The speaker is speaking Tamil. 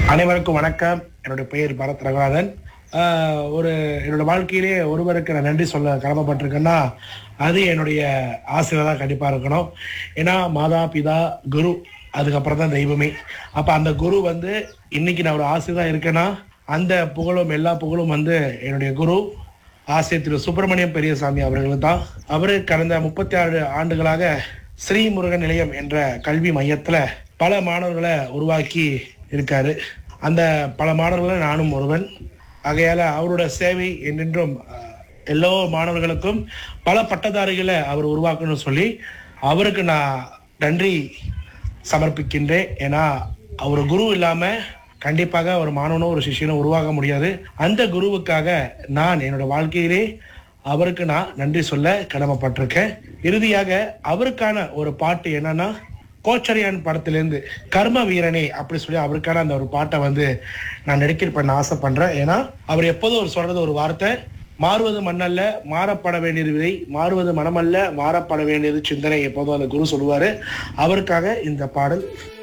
அனைவருக்கும் வணக்கம் என்னுடைய பெயர் பரத் ரகுநாதன் ஆஹ் ஒரு என்னோட வாழ்க்கையிலே ஒருவருக்கு நான் நன்றி சொல்ல கடமைப்பட்டிருக்கேன்னா அது என்னுடைய ஆசிரியர் தான் கண்டிப்பா இருக்கணும் ஏன்னா மாதா பிதா குரு அதுக்கப்புறம் தான் தெய்வமே அப்ப அந்த குரு வந்து இன்னைக்கு நான் ஒரு ஆசிரியர் இருக்கேன்னா அந்த புகழும் எல்லா புகழும் வந்து என்னுடைய குரு ஆசிரியர் திரு சுப்பிரமணியம் பெரியசாமி அவர்களுக்கு தான் அவரு கடந்த முப்பத்தி ஆறு ஆண்டுகளாக ஸ்ரீமுருகன் நிலையம் என்ற கல்வி மையத்துல பல மாணவர்களை உருவாக்கி இருக்காரு அந்த பல மாணவர்களை நானும் ஒருவன் ஆகையால அவரோட சேவை என்றென்றும் அஹ், எல்லா மாணவர்களுக்கும் பல பட்டதாரிகளை அவர் உருவாக்கணும்னு சொல்லி அவருக்கு நான் நன்றி சமர்ப்பிக்கின்றேன் ஏன்னா அவர் குரு இல்லாம கண்டிப்பாக ஒரு மாணவனோ ஒரு சிஷியனோ உருவாக முடியாது அந்த குருவுக்காக நான் என்னோட வாழ்க்கையிலே அவருக்கு நான் நன்றி சொல்ல கடமைப்பட்டிருக்கேன் இறுதியாக அவருக்கான ஒரு பாட்டு என்னன்னா கோச்சரியான் படத்திலிருந்து கர்ம வீரனே அப்படி சொல்லி அவருக்கான அந்த ஒரு பாட்டை வந்து நான் டெடிகேட் பண்ண ஆசைப்படுறேன் ஏன்னா அவர் எப்போதும் ஒரு சொல்றது ஒரு வார்த்தை மாறுவது மண்ணல்ல மாறப்பட வேண்டியது விதை மாறுவது மனமல்ல மாறப்பட வேண்டியது சிந்தனை எப்போதும் அந்த குரு சொல்லுவாரு அவருக்காக இந்த பாடல்